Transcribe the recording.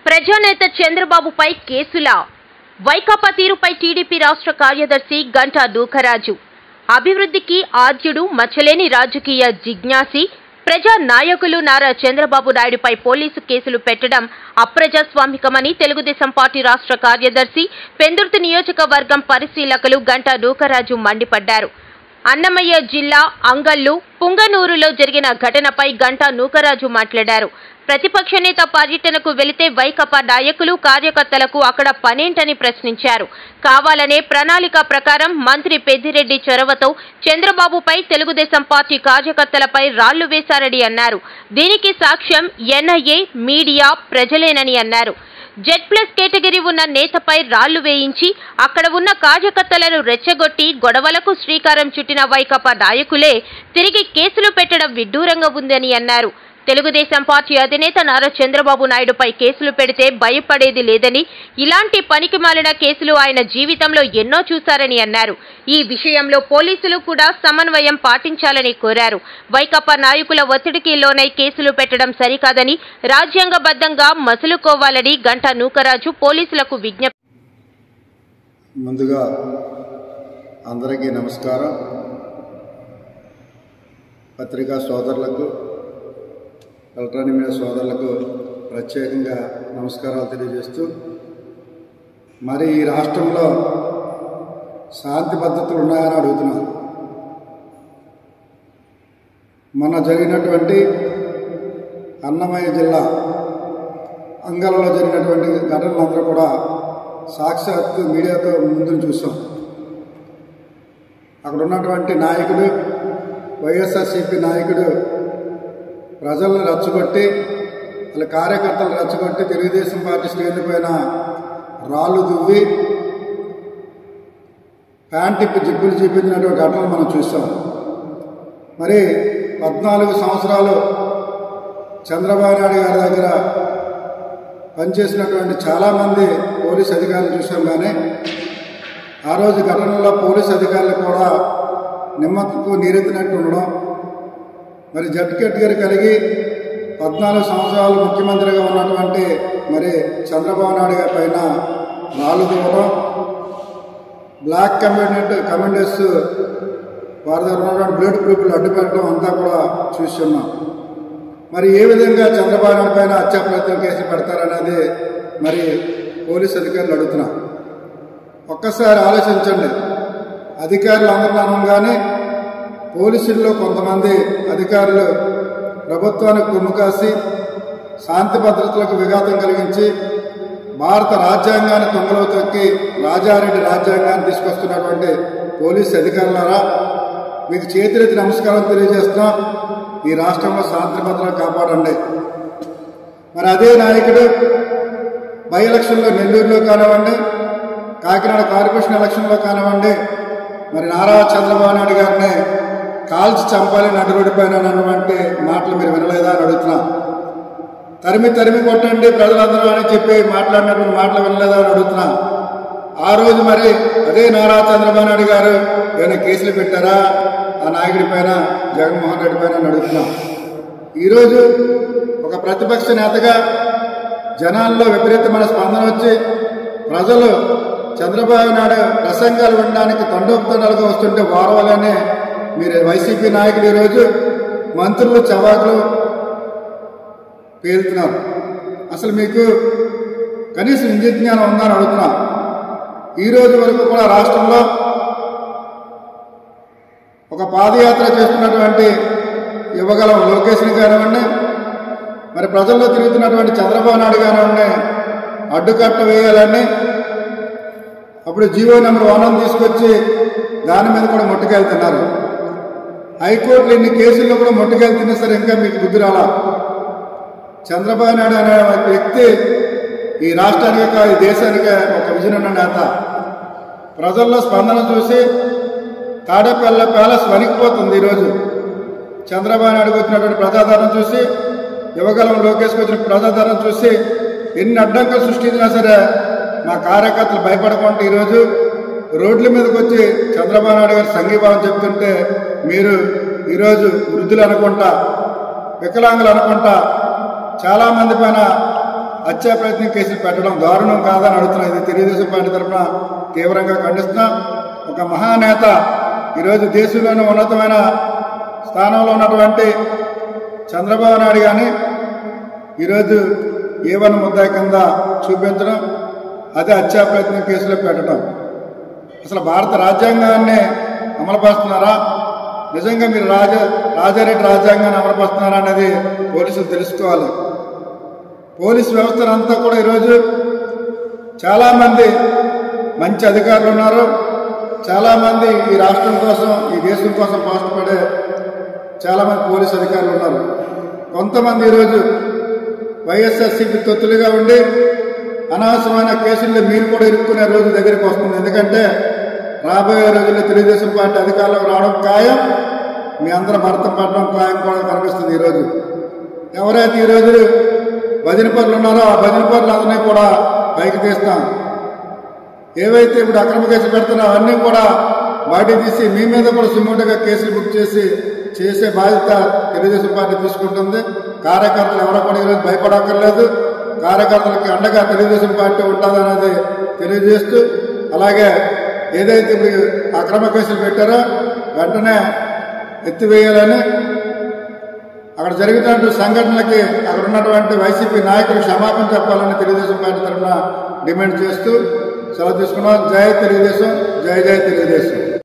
ప్రజానేత చంద్రబాబుపై కేసులా వైకాపా తీరుపై టీడీపీ రాష్ట్ర కార్యదర్శి గంటా దూఖరాజు అభివృద్ధికి ఆద్యుడు మచ్చలేని రాజకీయ జిజ్ఞాసి ప్రజా నాయకులు నారా చంద్రబాబు నాయుడుపై పోలీసు కేసులు పెట్టడం అప్రజాస్వామికమని తెలుగుదేశం పార్టీ రాష్ట్ర కార్యదర్శి పెందుర్తి నియోజకవర్గం పరిశీలకులు గంటా దూఖరాజు మండిపడ్డారు అన్నమయ్య జిల్లా అంగల్లు పుంగనూరులో జరిగిన ఘటనపై గంటా నూకరాజు మాట్లాడారు ప్రతిపక్ష నేత పర్యటనకు వెళితే వైకపా నాయకులు కార్యకర్తలకు అక్కడ పనేంటని ప్రశ్నించారు కావాలనే ప్రణాళిక ప్రకారం మంత్రి పెద్దిరెడ్డి చొరవతో చంద్రబాబుపై తెలుగుదేశం పార్టీ కార్యకర్తలపై రాళ్లు వేశారని అన్నారు దీనికి సాక్ష్యం ఎన్ఐఏ మీడియా ప్రజలేనని అన్నారు జెడ్ ప్లస్ కేటగిరీ ఉన్న నేతపై రాళ్లు వేయించి అక్కడ ఉన్న కార్యకర్తలను రెచ్చగొట్టి గొడవలకు శ్రీకారం చుట్టిన వైకాపా నాయకులే తిరిగి కేసులు పెట్టడం విడ్డూరంగా ఉందని అన్నారు తెలుగుదేశం పార్టీ అధినేత నారా చంద్రబాబు నాయుడుపై కేసులు పెడితే భయపడేది లేదని ఇలాంటి పనికి మాలిన కేసులు ఆయన జీవితంలో ఎన్నో చూశారని అన్నారు ఈ విషయంలో పోలీసులు కూడా సమన్వయం పాటించాలని కోరారు వైకాపా నాయకుల ఒత్తిడికి లోనై కేసులు పెట్టడం సరికాదని రాజ్యాంగబద్ధంగా మసులుకోవాలని గంటా నూకరాజు పోలీసులకు విజ్ఞప్తి ముందుగా అందరికీ నమస్కారం పత్రికా సోదరులకు ఎలక్ట్రానిక్ మీడియా సోదరులకు ప్రత్యేకంగా నమస్కారాలు తెలియజేస్తూ మరి ఈ రాష్ట్రంలో శాంతి పద్ధతులు ఉన్నాయని అడుగుతున్నాను మొన్న జరిగినటువంటి అన్నమయ్య జిల్లా అంగలలో జరిగినటువంటి ఘటనలందరూ కూడా సాక్షాత్తు మీడియాతో ముందు చూసాం అక్కడ ఉన్నటువంటి నాయకుడు వైఎస్ఆర్సీపీ నాయకుడు ప్రజలను రెచ్చగొట్టి వాళ్ళ కార్యకర్తలు రెచ్చగొట్టి తెలుగుదేశం పార్టీ శ్రేణి పైన రాళ్ళు దువ్వి ప్యాంటిప్పి జిప్పులు చూపించినటువంటి ఘటనలు మనం చూసాం మరి పద్నాలుగు సంవత్సరాలు చంద్రబాబు నాయుడు గారి దగ్గర పనిచేసినటువంటి చాలామంది పోలీస్ అధికారులు చూసాం కానీ ఆ రోజు ఘటనలో పోలీస్ అధికారులు కూడా నిమ్మకు నీరెత్తినట్టు ఉండడం మరి జడ్ కేటగిరీ కలిగి పద్నాలుగు సంవత్సరాలు ముఖ్యమంత్రిగా ఉన్నటువంటి మరి చంద్రబాబు నాయుడు గారి పైన రాళ్ళు దివ్వడం బ్లాక్ కమ్యూనిట్ కమ్యూనిటీస్ వారి దగ్గర ఉన్నటువంటి బ్లడ్ గ్రూపులు అడ్డుపెట్టడం అంతా కూడా చూస్తున్నాం మరి ఏ విధంగా చంద్రబాబు నాయుడు పైన హత్యా ప్రయత్నం కేసు పెడతారనేది మరి పోలీస్ అధికారులు అడుగుతున్నా ఒక్కసారి ఆలోచించండి అధికారులు అందరూ అనగానే పోలీసుల్లో కొంతమంది అధికారులు ప్రభుత్వానికి కొమ్ము కాసి శాంతి భద్రతలకు విఘాతం కలిగించి భారత రాజ్యాంగాన్ని తొంగలో తొక్కి రాజారెడ్డి రాజ్యాంగాన్ని తీసుకొస్తున్నటువంటి పోలీసు అధికారులారా మీకు చేతులెత్తి నమస్కారం తెలియజేస్తున్నాం ఈ రాష్ట్రంలో శాంతి భద్రతలు కాపాడండి మరి అదే నాయకుడు బై ఎలక్షన్లో నెల్లూరులో కానివ్వండి కాకినాడ కార్పొరేషన్ ఎలక్షన్లో కానివ్వండి మరి నారా చంద్రబాబు నాయుడు గారిని కాల్చి చంపాలి నడు రోడ్డు పైన అన్నటువంటి మాటలు మీరు వినలేదా అని అడుగుతున్నా తరిమి తరిమి కొట్టండి ప్రజలందరూ అని చెప్పి మాట్లాడినటువంటి మాటలు వినలేదా అని అడుగుతున్నా ఆ రోజు మరి అదే నారా చంద్రబాబు నాయుడు గారు ఏమైనా కేసులు పెట్టారా ఆ నాయకుడి పైన జగన్మోహన్ రెడ్డి పైన అని అడుగుతున్నాం ఈరోజు ఒక ప్రతిపక్ష నేతగా జనాల్లో విపరీతమైన స్పందన వచ్చి ప్రజలు చంద్రబాబు నాయుడు ప్రసంగాలు వినడానికి తండోపతండాలుగా వస్తుంటే వారవాలనే మీరు వైసీపీ నాయకులు ఈరోజు మంత్రులు చవాకులు పేలుతున్నారు అసలు మీకు కనీసం ఇంగిత జ్ఞానం ఉందని అడుగుతున్నా ఈ రోజు వరకు కూడా రాష్ట్రంలో ఒక పాదయాత్ర చేస్తున్నటువంటి యువగలం లోకేష్ని కానివ్వండి మరి ప్రజల్లో తిరుగుతున్నటువంటి చంద్రబాబు నాయుడు కానివ్వండి అడ్డుకట్ట వేయాలని అప్పుడు జీవో నెంబర్ వన్ తీసుకొచ్చి దాని మీద కూడా ముట్టుకెళ్తున్నారు హైకోర్టులో ఇన్ని కేసుల్లో కూడా ముట్టుకెళ్తున్నా సరే ఇంకా మీకు బుద్ధి రాలా చంద్రబాబు నాయుడు అనే ఒక వ్యక్తి ఈ రాష్ట్రానికి కాదు, ఈ దేశానికి ఒక విజన్ ఉన్న నేత ప్రజల్లో స్పందన చూసి తాడేపల్ల ప్యాలెస్ వణికిపోతుంది ఈరోజు చంద్రబాబు నాయుడుకు వచ్చినటువంటి ప్రజాదరణ చూసి యువగలం లోకేష్కి వచ్చిన ప్రజాదరణ చూసి ఎన్ని అడ్డంకులు సృష్టించినా సరే మా కార్యకర్తలు భయపడకుండా ఈరోజు రోడ్ల మీదకి వచ్చి చంద్రబాబు నాయుడు గారు సంఘీభావం చెప్తుంటే మీరు ఈరోజు వృద్ధులు అనుకుంటా వికలాంగులు అనుకుంటా చాలామంది పైన హత్యా ప్రయత్నం కేసులు పెట్టడం దారుణం కాదని అడుగుతున్నాం ఇది తెలుగుదేశం పార్టీ తరఫున తీవ్రంగా ఖండిస్తున్నాం ఒక మహానేత ఈరోజు దేశంలోని ఉన్నతమైన స్థానంలో ఉన్నటువంటి చంద్రబాబు నాయుడు కానీ ఈరోజు ఏవన్ ముద్దాయి కింద చూపించడం అదే హత్యా ప్రయత్నం కేసులో పెట్టడం అసలు భారత రాజ్యాంగాన్ని అమలుపరుస్తున్నారా నిజంగా మీరు రాజ రాజారెడ్డి రాజ్యాంగాన్ని అమలుపరుస్తున్నారా అనేది పోలీసులు తెలుసుకోవాలి పోలీస్ వ్యవస్థ అంతా కూడా ఈరోజు చాలామంది మంచి అధికారులు ఉన్నారు చాలామంది ఈ రాష్ట్రం కోసం ఈ దేశం కోసం పాటుపడే చాలామంది పోలీస్ అధికారులు ఉన్నారు కొంతమంది ఈరోజు వైఎస్ఆర్సీపీ తొత్తులుగా ఉండి అనవసరమైన కేసుల్లో మీరు కూడా ఇరుక్కునే రోజు దగ్గరికి వస్తుంది ఎందుకంటే రాబోయే రోజుల్లో తెలుగుదేశం పార్టీ అధికారంలోకి రావడం ఖాయం మీ అందరం భర్త పడడం ఖాయం కూడా కనిపిస్తుంది ఈరోజు ఎవరైతే ఈరోజు భజన పనులు ఉన్నారో ఆ భజన పనులు అందరినీ కూడా పైకి తీస్తాం ఏవైతే ఇప్పుడు అక్రమ కేసులు పెడుతున్నారో అవన్నీ కూడా బయట తీసి మీ మీద కూడా సుమోటోగా కేసులు బుక్ చేసి చేసే బాధ్యత తెలుగుదేశం పార్టీ తీసుకుంటుంది కార్యకర్తలు ఎవరో కూడా ఈరోజు భయపడక్కర్లేదు కార్యకర్తలకి అండగా తెలుగుదేశం పార్టీ ఉంటుందన్నది తెలియజేస్తూ అలాగే ఏదైతే ఇప్పుడు అక్రమ కేసులు పెట్టారో వెంటనే ఎత్తివేయాలని అక్కడ జరుగుతున్న సంఘటనలకి అక్కడ ఉన్నటువంటి వైసీపీ నాయకులు క్షమాపణ చెప్పాలని తెలుగుదేశం పార్టీ తరఫున డిమాండ్ చేస్తూ సెలవు తీసుకున్నాం జై తెలుగుదేశం జై జై తెలుగుదేశం